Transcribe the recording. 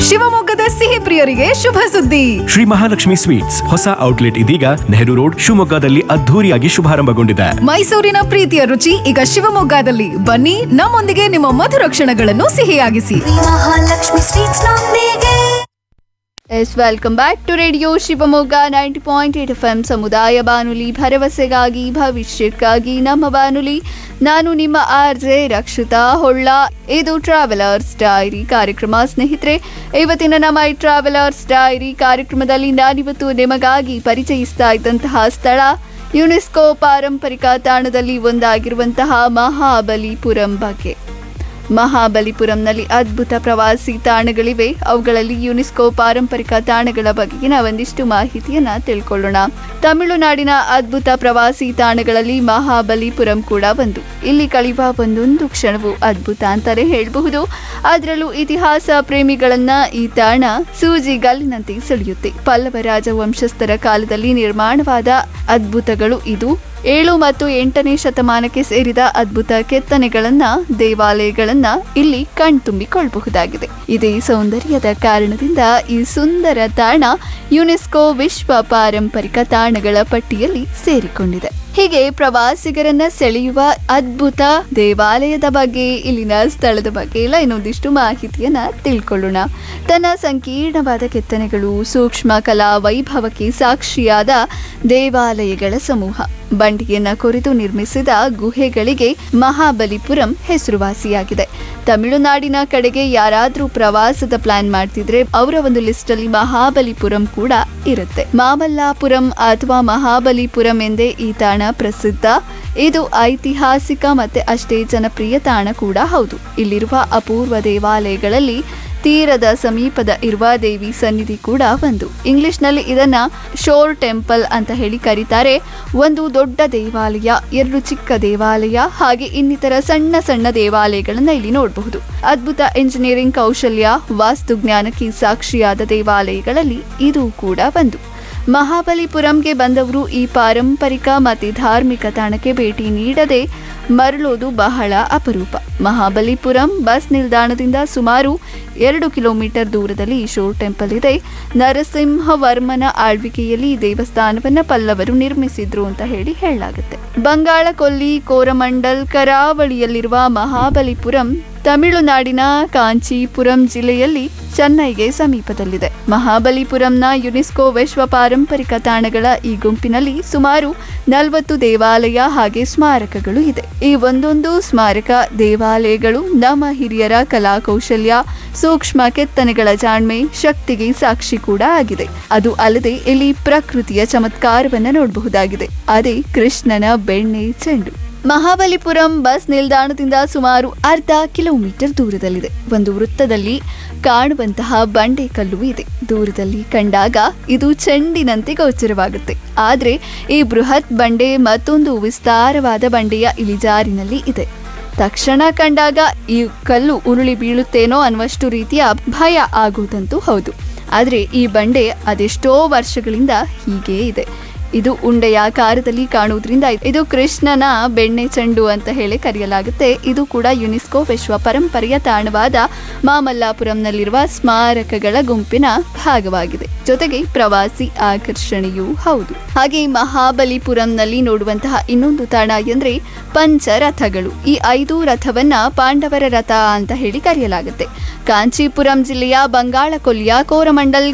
ಶಿವಮೊಗ್ಗದ ಸಿಹಿ ಪ್ರಿಯರಿಗೆ ಶುಭ ಸುದ್ದಿ ಶ್ರೀ ಮಹಾಲಕ್ಷ್ಮಿ ಸ್ವೀಟ್ಸ್ ಹೊಸ ಔಟ್ಲೆಟ್ ಇದೀಗ ನೆಹರು ರೋಡ್ ಶಿವಮೊಗ್ಗದಲ್ಲಿ ಅದ್ಧೂರಿಯಾಗಿ ಶುಭಾರಂಭಗೊಂಡಿದೆ ಮೈಸೂರಿನ ಪ್ರೀತಿಯ ರುಚಿ ಈಗ ಶಿವಮೊಗ್ಗದಲ್ಲಿ ಬನ್ನಿ ನಮ್ಮೊಂದಿಗೆ ನಿಮ್ಮ ಮಧುರ ಕ್ಷಣಗಳನ್ನು ಸಿಹಿಯಾಗಿಸಿ ಮಹಾಲಕ್ಷ್ಮಿ ಸ್ವೀಟ್ಸ್ ನೊಂದಿಗೆ yes welcome back to radio Shivamogga ninety point eight F M ಸಮುದಾಯ ಬಾನುಲಿ ಭರವಸೆಗಾಗಿ ಭವಿಷ್ಯಕ್ಕಾಗಿ ನಮ್ಮ ಬಾನುಲಿ ನಾನು ನಿಮ್ಮ ಆರ್ ಜೆ ರಕ್ಷಿತಾ ಹೊಳ್ಳ ಇದು ಟ್ರಾವೆಲರ್ಸ್ ಡೈರಿ ಕಾರ್ಯಕ್ರಮ ಸ್ನೇಹಿತರೆ ಇವತ್ತಿನ ನಮ್ಮ ಈ ಟ್ರಾವೆಲರ್ಸ್ ಡೈರಿ ಕಾರ್ಯಕ್ರಮದಲ್ಲಿ ನಾನಿವತ್ತು ನಿಮಗಾಗಿ ಪರಿಚಯಿಸ್ತಾ ಇದ್ದಂತಹ ಸ್ಥಳ ಯುನೆಸ್ಕೋ ಪಾರಂಪರಿಕ ತಾಣದಲ್ಲಿ ಒಂದಾಗಿರುವಂತಹ ಮಹಾಬಲಿಪುರಂ ಬಗ್ಗೆ ಮಹಾಬಲಿಪುರಂನಲ್ಲಿ ಅದ್ಭುತ ಪ್ರವಾಸಿ ತಾಣಗಳಿವೆ ಅವುಗಳಲ್ಲಿ ಯುನೆಸ್ಕೋ ಪಾರಂಪರಿಕ ತಾಣಗಳ ಬಗೆಗಿನ ಒಂದಿಷ್ಟು ಮಾಹಿತಿಯನ್ನ ತಿಳ್ಕೊಳ್ಳೋಣ ತಮಿಳುನಾಡಿನ ಅದ್ಭುತ ಪ್ರವಾಸಿ ತಾಣಗಳಲ್ಲಿ ಮಹಾಬಲಿಪುರಂ ಕೂಡ ಒಂದು ಇಲ್ಲಿ ಕಳೆಯುವ ಒಂದೊಂದು ಕ್ಷಣವು ಅದ್ಭುತ ಅಂತಾನೆ ಹೇಳಬಹುದು ಅದರಲ್ಲೂ ಇತಿಹಾಸ ಪ್ರೇಮಿಗಳನ್ನ ಈ ತಾಣ ಸೂಜಿಗಲ್ಲಿನಂತೆ ಸೆಳೆಯುತ್ತೆ ಪಲ್ಲವ ರಾಜವಂಶಸ್ಥರ ಕಾಲದಲ್ಲಿ ನಿರ್ಮಾಣವಾದ ಅದ್ಭುತಗಳು ಇದು ಏಳು ಮತ್ತು ಎಂಟನೇ ಶತಮಾನಕ್ಕೆ ಸೇರಿದ ಅದ್ಭುತ ಕೆತ್ತನೆಗಳನ್ನ ದೇವಾಲಯಗಳನ್ನ ಇಲ್ಲಿ ಕಣ್ತುಂಬಿಕೊಳ್ಳಬಹುದಾಗಿದೆ ಇದೇ ಸೌಂದರ್ಯದ ಕಾರಣದಿಂದ ಈ ಸುಂದರ ತಾಣ ಯುನೆಸ್ಕೋ ವಿಶ್ವ ಪಾರಂಪರಿಕ ತಾಣಗಳ ಪಟ್ಟಿಯಲ್ಲಿ ಸೇರಿಕೊಂಡಿದೆ ಹೀಗೆ ಪ್ರವಾಸಿಗರನ್ನ ಸೆಳೆಯುವ ಅದ್ಭುತ ದೇವಾಲಯದ ಬಗ್ಗೆ ಇಲ್ಲಿನ ಸ್ಥಳದ ಬಗ್ಗೆ ಎಲ್ಲ ಇನ್ನೊಂದಿಷ್ಟು ಮಾಹಿತಿಯನ್ನ ತಿಳ್ಕೊಳ್ಳೋಣ ತನ್ನ ಸಂಕೀರ್ಣವಾದ ಕೆತ್ತನೆಗಳು ಸೂಕ್ಷ್ಮ ಕಲಾ ವೈಭವಕ್ಕೆ ಸಾಕ್ಷಿಯಾದ ದೇವಾಲಯಗಳ ಸಮೂಹ ಬಂಡಿಯನ್ನ ಕೊರೆದು ನಿರ್ಮಿಸಿದ ಗುಹೆಗಳಿಗೆ ಮಹಾಬಲಿಪುರಂ ಹೆಸರುವಾಸಿಯಾಗಿದೆ ತಮಿಳುನಾಡಿನ ಕಡೆಗೆ ಯಾರಾದ್ರೂ ಪ್ರವಾಸದ ಪ್ಲಾನ್ ಮಾಡ್ತಿದ್ರೆ ಅವರ ಒಂದು ಲಿಸ್ಟ್ ಅಲ್ಲಿ ಮಹಾಬಲಿಪುರಂ ಕೂಡ ಇರುತ್ತೆ ಮಾಮಲ್ಲಾಪುರಂ ಅಥವಾ ಮಹಾಬಲಿಪುರಂ ಎಂದೇ ಈ ತಾಣ ಪ್ರಸಿದ್ಧ ಇದು ಐತಿಹಾಸಿಕ ಮತ್ತೆ ಅಷ್ಟೇ ಜನಪ್ರಿಯ ತಾಣ ಕೂಡ ಹೌದು ಇಲ್ಲಿರುವ ಅಪೂರ್ವ ದೇವಾಲಯಗಳಲ್ಲಿ ತೀರದ ಸಮೀಪದ ಇರುವ ದೇವಿ ಸನ್ನಿಧಿ ಕೂಡ ಒಂದು ಇಂಗ್ಲಿಷ್ನಲ್ಲಿ ಇದನ್ನ ಶೋರ್ ಟೆಂಪಲ್ ಅಂತ ಹೇಳಿ ಕರೀತಾರೆ ಒಂದು ದೊಡ್ಡ ದೇವಾಲಯ ಎರಡು ಚಿಕ್ಕ ದೇವಾಲಯ ಹಾಗೆ ಇನ್ನಿತರ ಸಣ್ಣ ಸಣ್ಣ ದೇವಾಲಯಗಳನ್ನ ಇಲ್ಲಿ ನೋಡಬಹುದು ಅದ್ಭುತ ಇಂಜಿನಿಯರಿಂಗ್ ಕೌಶಲ್ಯ ವಾಸ್ತುಜ್ಞಾನಕ್ಕೆ ಸಾಕ್ಷಿಯಾದ ದೇವಾಲಯಗಳಲ್ಲಿ ಇದು ಕೂಡ ಒಂದು ಮಹಾಬಲಿಪುರಂಗೆ ಬಂದವರು ಈ ಪಾರಂಪರಿಕ ಮತ್ತು ಧಾರ್ಮಿಕ ತಾಣಕ್ಕೆ ಭೇಟಿ ನೀಡದೆ ಮರಳೋದು ಬಹಳ ಅಪರೂಪ ಮಹಾಬಲಿಪುರಂ ಬಸ್ ನಿಲ್ದಾಣದಿಂದ ಸುಮಾರು ಎರಡು ಕಿಲೋಮೀಟರ್ ದೂರದಲ್ಲಿ ಈ ಶೋರ್ ಟೆಂಪಲ್ ಇದೆ ನರಸಿಂಹವರ್ಮನ ಆಳ್ವಿಕೆಯಲ್ಲಿ ಈ ದೇವಸ್ಥಾನವನ್ನ ಪಲ್ಲವರು ನಿರ್ಮಿಸಿದ್ರು ಅಂತ ಹೇಳಿ ಹೇಳಲಾಗುತ್ತೆ ಬಂಗಾಳ ಕೊಲ್ಲಿ ಕೋರಮಂಡಲ್ ಕರಾವಳಿಯಲ್ಲಿರುವ ಮಹಾಬಲಿಪುರಂ ತಮಿಳುನಾಡಿನ ಕಾಂಚೀಪುರಂ ಜಿಲ್ಲೆಯಲ್ಲಿ ಚೆನ್ನೈಗೆ ಸಮೀಪದಲ್ಲಿದೆ ಮಹಾಬಲಿಪುರಂನ ಯುನೆಸ್ಕೋ ವಿಶ್ವ ಪಾರಂಪರಿಕ ತಾಣಗಳ ಈ ಗುಂಪಿನಲ್ಲಿ ಸುಮಾರು ನಲವತ್ತು ದೇವಾಲಯ ಹಾಗೆ ಸ್ಮಾರಕಗಳು ಇದೆ ಈ ಒಂದೊಂದು ಸ್ಮಾರಕ ದೇವಾಲಯಗಳು ನಮ್ಮ ಹಿರಿಯರ ಕಲಾ ಕೌಶಲ್ಯ ಸೂಕ್ಷ್ಮ ಕೆತ್ತನೆಗಳ ಜಾಣ್ಮೆ ಶಕ್ತಿಗೆ ಸಾಕ್ಷಿ ಕೂಡ ಆಗಿದೆ ಅದು ಅಲ್ಲದೆ ಇಲ್ಲಿ ಪ್ರಕೃತಿಯ ಚಮತ್ಕಾರವನ್ನ ನೋಡಬಹುದಾಗಿದೆ ಅದೇ ಕೃಷ್ಣನ ಬೆಣ್ಣೆ ಚೆಂಡು ಮಹಾಬಲಿಪುರಂ ಬಸ್ ನಿಲ್ದಾಣದಿಂದ ಸುಮಾರು ಅರ್ಧ ಕಿಲೋಮೀಟರ್ ದೂರದಲ್ಲಿದೆ ಒಂದು ವೃತ್ತದಲ್ಲಿ ಕಾಣುವಂತಹ ಬಂಡೆ ಕಲ್ಲು ಇದೆ ದೂರದಲ್ಲಿ ಕಂಡಾಗ ಇದು ಚೆಂಡಿನಂತೆ ಗೋಚರವಾಗುತ್ತೆ ಆದ್ರೆ ಈ ಬೃಹತ್ ಬಂಡೆ ಮತ್ತೊಂದು ವಿಸ್ತಾರವಾದ ಬಂಡೆಯ ಇಳಿಜಾರಿನಲ್ಲಿ ಇದೆ ತಕ್ಷಣ ಕಂಡಾಗ ಈ ಕಲ್ಲು ಉರುಳಿ ಬೀಳುತ್ತೇನೋ ಅನ್ನುವಷ್ಟು ರೀತಿಯ ಭಯ ಆಗುವುದಂತೂ ಹೌದು ಆದ್ರೆ ಈ ಬಂಡೆ ಅದೆಷ್ಟೋ ವರ್ಷಗಳಿಂದ ಹೀಗೇ ಇದೆ ಇದು ಉಂಡೆಯಾಕಾರದಲ್ಲಿ ಕಾಣುವುದರಿಂದ ಇದು ಕೃಷ್ಣನ ಬೆಣ್ಣೆ ಚೆಂಡು ಅಂತ ಹೇಳಿ ಕರೆಯಲಾಗುತ್ತೆ ಇದು ಕೂಡ ಯುನೆಸ್ಕೋ ವಿಶ್ವ ಪರಂಪರೆಯ ತಾಣವಾದ ಮಾಮಲ್ಲಾಪುರಂನಲ್ಲಿರುವ ಸ್ಮಾರಕಗಳ ಗುಂಪಿನ ಭಾಗವಾಗಿದೆ ಜೊತೆಗೆ ಪ್ರವಾಸಿ ಆಕರ್ಷಣೆಯೂ ಹೌದು ಹಾಗೆ ಮಹಾಬಲಿಪುರಂನಲ್ಲಿ ನೋಡುವಂತಹ ಇನ್ನೊಂದು ತಾಣ ಎಂದ್ರೆ ಪಂಚರಥಗಳು ಈ ಐದು ರಥವನ್ನ ಪಾಂಡವರ ರಥ ಅಂತ ಹೇಳಿ ಕರೆಯಲಾಗುತ್ತೆ ಕಾಂಚೀಪುರಂ ಜಿಲ್ಲೆಯ ಬಂಗಾಳ ಕೊಲ್ಲಿಯ ಕೋರಮಂಡಲ್